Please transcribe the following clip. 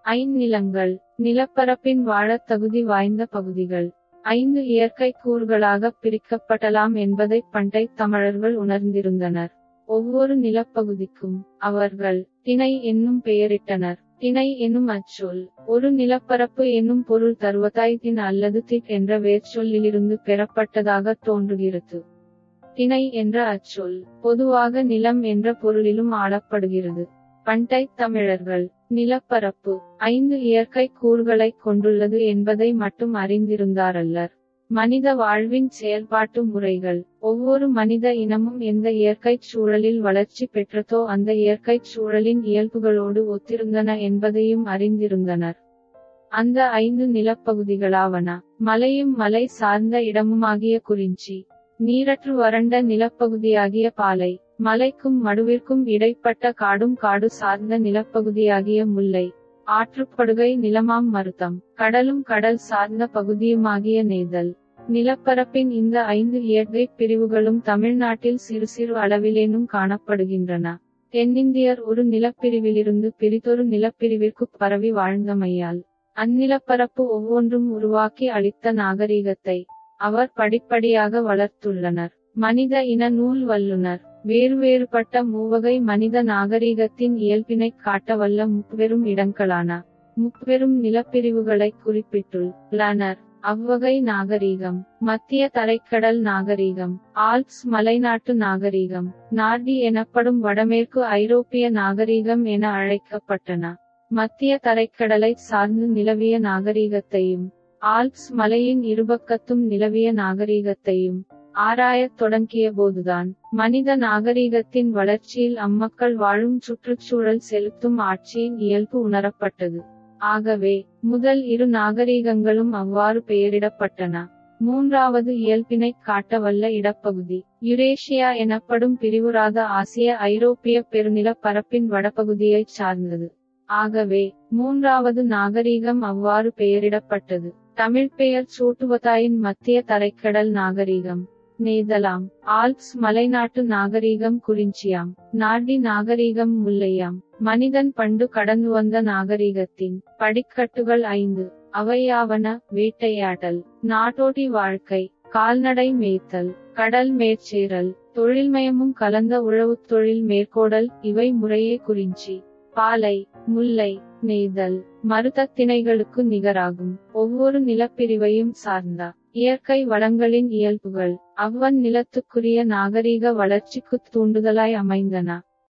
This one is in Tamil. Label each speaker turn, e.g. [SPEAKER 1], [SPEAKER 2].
[SPEAKER 1] ஐந்நிலங்கள் நிலப்பரப்பின் வாழத் தகுதி வாய்ந்த பகுதிகள் ஐந்து இயற்கை கூறுகளாக பிரிக்கப்படலாம் என்பதை பண்டை தமிழர்கள் உணர்ந்திருந்தனர் ஒவ்வொரு நிலப்பகுதிக்கும் அவர்கள் திணை என்னும் பெயரிட்டனர் திணை என்னும் அச்சொல் ஒரு நிலப்பரப்பு என்னும் பொருள் தருவதாய் தின் அல்லது திட் என்ற வேர்ச்சொல்லிலிருந்து பெறப்பட்டதாக தோன்றுகிறது திணை என்ற அச்சொல் பொதுவாக நிலம் என்ற பொருளிலும் ஆளப்படுகிறது பண்டை தமிழர்கள் நிலப்பரப்பு ஐந்து இயற்கை கூறுகளை கொண்டுள்ளது என்பதை மட்டும் அறிந்திருந்தாரல்லர் மனித வாழ்வின் செயல்பாட்டு முறைகள் ஒவ்வொரு மனித இனமும் எந்த இயற்கை சூழலில் வளர்ச்சி பெற்றதோ அந்த இயற்கை சூழலின் இயல்புகளோடு ஒத்திருந்தன என்பதையும் அறிந்திருந்தனர் அந்த ஐந்து நிலப்பகுதிகளாவன மலையும் மலை சார்ந்த இடமுமாகிய குறிஞ்சி நீரற்று வறண்ட நிலப்பகுதியாகிய பாலை மலைக்கும் மடுவிற்கும் இடைப்பட்ட காடும் காடு சார்ந்த நிலப்பகுதியாகிய முல்லை ஆற்றுப்படுகை நிலமாம் மருதம் கடலும் கடல் சார்ந்த பகுதியுமாகிய நெய்தல் நிலப்பரப்பின் இந்த ஐந்து இயற்கை பிரிவுகளும் தமிழ்நாட்டில் சிறு சிறு அளவிலேனும் காணப்படுகின்றன தென்னிந்தியர் ஒரு நிலப்பிரிவிலிருந்து பிரிதொரு நிலப்பிரிவிற்கு பரவி வாழ்ந்தமையால் அந்நிலப்பரப்பு ஒவ்வொன்றும் உருவாக்கி அளித்த நாகரிகத்தை அவர் படிப்படியாக வளர்த்துள்ளனர் மனித இன நூல் வல்லுனர் வேறுவேறுபட்ட மூவகை மனித நாகரிகத்தின் இயல்பினை காட்டவல்ல முப்பெரும் இடங்களான முப்பெரும் நிலப்பிரிவுகளை குறிப்பிட்டுள்ளனர் அவ்வகை நாகரிகம் மத்திய தரைக்கடல் நாகரிகம் ஆல்ப்ஸ் மலைநாட்டு நாகரிகம் நார்டி எனப்படும் வடமேற்கு ஐரோப்பிய நாகரிகம் என அழைக்கப்பட்டன மத்திய தரைக்கடலை சார்ந்து நிலவிய நாகரிகத்தையும் ஆல்ப்ஸ் மலையின் இருபக்கத்தும் நிலவிய நாகரிகத்தையும் ஆராயத் தொடங்கிய போதுதான் மனித நாகரிகத்தின் வளர்ச்சியில் அம்மக்கள் வாழும் சுற்றுச்சூழல் செலுத்தும் ஆட்சியின் இயல்பு உணரப்பட்டது ஆகவே முதல் இரு நாகரிகங்களும் அவ்வாறு பெயரிடப்பட்டன மூன்றாவது இயல்பினை காட்டவல்ல இடப்பகுதி யுரேஷியா எனப்படும் பிரிவுறாத ஆசிய ஐரோப்பிய பெருநில பரப்பின் வடபகுதியைச் சார்ந்தது ஆகவே மூன்றாவது நாகரிகம் அவ்வாறு பெயரிடப்பட்டது தமிழ் பெயர் சூட்டுவதாயின் மத்திய தரைக்கடல் நாகரிகம் நேதலாம் ஆல்ப்ஸ் மலைநாட்டு நாகரிகம் குறிஞ்சியாம் நாடி நாகரிகம் முல்லையாம் மனிதன் பண்டு கடந்து வந்த நாகரிகத்தின் படிக்கட்டுகள் ஐந்து அவையாவன வேட்டையாடல் நாட்டோட்டி வாழ்க்கை கால்நடை மேய்த்தல் கடல் மேற்சேரல் தொழில்மயமும் கலந்த உழவுத் தொழில் மேற்கோடல் இவை முறையே குறிஞ்சி பாலை முல்லை நெய்தல் மருதத் திணைகளுக்கு நிகராகும் ஒவ்வொரு நிலப்பிரிவையும் சார்ந்த இயற்கை வளங்களின் இயல்புகள் அவ்வன் நிலத்துக்குரிய நாகரீக வளர்ச்சிக்குத் தூண்டுதலாய் அமைந்தன